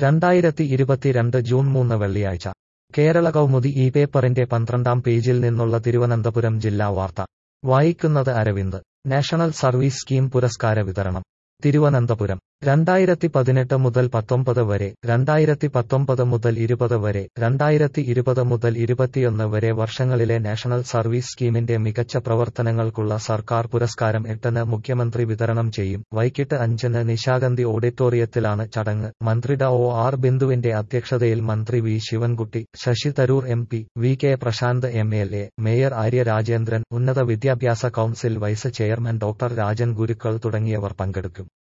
രണ്ടായിരത്തി ഇരുപത്തിരണ്ട് ജൂൺ മൂന്ന് വെള്ളിയാഴ്ച കേരള കൗമുദി ഈ പേപ്പറിന്റെ പന്ത്രണ്ടാം പേജിൽ നിന്നുള്ള തിരുവനന്തപുരം ജില്ലാ വാർത്ത വായിക്കുന്നത് അരവിന്ദ് നാഷണൽ സർവീസ് സ്കീം പുരസ്കാര വിതരണം തിരുവനന്തപുരം രണ്ടായിരത്തി പതിനെട്ട് മുതൽ പത്തൊമ്പത് വരെ രണ്ടായിരത്തി പത്തൊമ്പത് മുതൽ ഇരുപത് വരെ രണ്ടായിരത്തി ഇരുപത് മുതൽ ഇരുപത്തിയൊന്ന് വരെ വർഷങ്ങളിലെ നാഷണൽ സർവീസ് സ്കീമിന്റെ മികച്ച പ്രവർത്തനങ്ങൾക്കുള്ള സർക്കാർ പുരസ്കാരം എട്ടിന് മുഖ്യമന്ത്രി വിതരണം ചെയ്യും വൈകിട്ട് അഞ്ചിന് നിശാഗന്ധി ഓഡിറ്റോറിയത്തിലാണ് ചടങ്ങ് മന്ത്രി ഡ ഒ ആർ ബിന്ദുവിന്റെ അധ്യക്ഷതയിൽ മന്ത്രി V Sivankutty Shashi Tharoor M P V K Prashanth M L A mayor Arya Rajendran ഉന്നത വിദ്യാഭ്യാസ council vice chairman doctor Rajan Gurukkal തുടങ്ങിയവർ പങ്കെടുക്കും